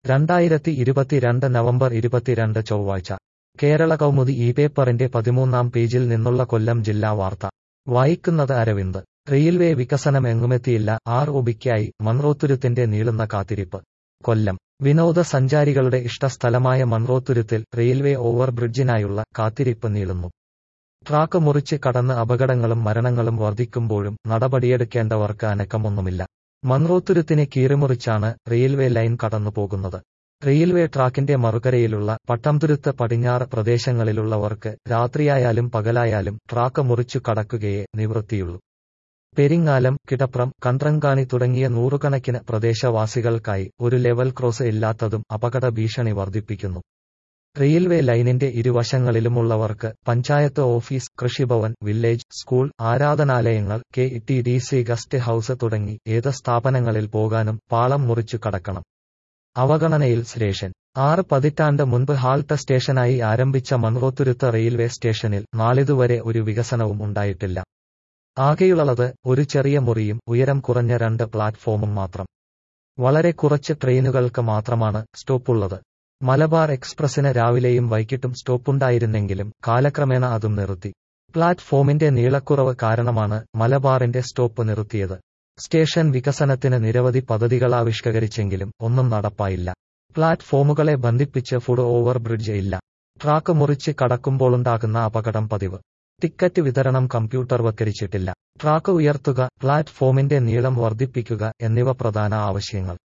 രണ്ടായിരത്തി ഇരുപത്തിരണ്ട് നവംബർ ഇരുപത്തിരണ്ട് ചൊവ്വാഴ്ച കേരള കൗമുദി ഈ പേപ്പറിന്റെ പതിമൂന്നാം പേജിൽ നിന്നുള്ള കൊല്ലം ജില്ലാ വാർത്ത വായിക്കുന്നത് അരവിന്ദ് റെയിൽവേ വികസനം എങ്ങുമെത്തിയില്ല ആർ ഒബിക്കായി മൺറോത്തുരുത്തിന്റെ നീളുന്ന കാത്തിരിപ്പ് കൊല്ലം വിനോദസഞ്ചാരികളുടെ ഇഷ്ടസ്ഥലമായ മൺറോത്തുരുത്തിൽ റെയിൽവേ ഓവർബ്രിഡ്ജിനായുള്ള കാത്തിരിപ്പ് നീളുന്നു ട്രാക്ക് മുറിച്ച് കടന്ന് അപകടങ്ങളും മരണങ്ങളും വർദ്ധിക്കുമ്പോഴും നടപടിയെടുക്കേണ്ടവർക്ക് അനക്കമൊന്നുമില്ല മൺറോത്തുരുത്തിനെ കീറിമുറിച്ചാണ് റെയിൽവേ ലൈൻ കടന്നുപോകുന്നത് റെയിൽവേ ട്രാക്കിന്റെ മറുകരയിലുള്ള പട്ടംതുരുത്ത് പടിഞ്ഞാറ് പ്രദേശങ്ങളിലുള്ളവർക്ക് രാത്രിയായാലും പകലായാലും ട്രാക്ക് മുറിച്ചു കടക്കുകയേ നിവൃത്തിയുള്ളൂ പെരിങ്ങാലം കിടപ്രം കണ്ട്രങ്കാണി തുടങ്ങിയ നൂറുകണക്കിന് പ്രദേശവാസികൾക്കായി ഒരു ലെവൽ ക്രോസ് ഇല്ലാത്തതും അപകട ഭീഷണി വർദ്ധിപ്പിക്കുന്നു റെയിൽവേ ലൈനിന്റെ ഇരുവശങ്ങളിലുമുള്ളവർക്ക് panchayat office Krishi Bhavan village school ആരാധനാലയങ്ങൾ K T D C guest house തുടങ്ങി ഏത് സ്ഥാപനങ്ങളിൽ പോകാനും പാളം മുറിച്ചു കടക്കണം അവഗണനയിൽ സ്റ്റേഷൻ ആറ് പതിറ്റാണ്ട് മുൻപ് ഹാൾട്ട് സ്റ്റേഷനായി ആരംഭിച്ച മൺറോത്തുരുത്ത് റെയിൽവേ സ്റ്റേഷനിൽ നാളിതുവരെ ഒരു വികസനവും ഉണ്ടായിട്ടില്ല ആകെയുള്ളത് ഒരു ചെറിയ മുറിയും ഉയരം കുറഞ്ഞ രണ്ട് പ്ലാറ്റ്ഫോമും മാത്രം വളരെ കുറച്ച് ട്രെയിനുകൾക്ക് മാത്രമാണ് സ്റ്റോപ്പുള്ളത് മലബാർ എക്സ്പ്രസിന് രാവിലെയും വൈകിട്ടും സ്റ്റോപ്പുണ്ടായിരുന്നെങ്കിലും കാലക്രമേണ അതും നിർത്തി പ്ലാറ്റ്ഫോമിന്റെ നീളക്കുറവ് കാരണമാണ് മലബാറിന്റെ സ്റ്റോപ്പ് നിർത്തിയത് സ്റ്റേഷൻ വികസനത്തിന് നിരവധി പദ്ധതികൾ ആവിഷ്കരിച്ചെങ്കിലും ഒന്നും നടപ്പായില്ല പ്ലാറ്റ്ഫോമുകളെ ബന്ധിപ്പിച്ച് ഫുഡ് ഓവർ ബ്രിഡ്ജ് ഇല്ല ട്രാക്ക് മുറിച്ച് കടക്കുമ്പോളുണ്ടാകുന്ന അപകടം പതിവ് ടിക്കറ്റ് വിതരണം കമ്പ്യൂട്ടർവൽക്കരിച്ചിട്ടില്ല ട്രാക്ക് ഉയർത്തുക പ്ലാറ്റ്ഫോമിന്റെ നീളം വർദ്ധിപ്പിക്കുക എന്നിവ പ്രധാന ആവശ്യങ്ങൾ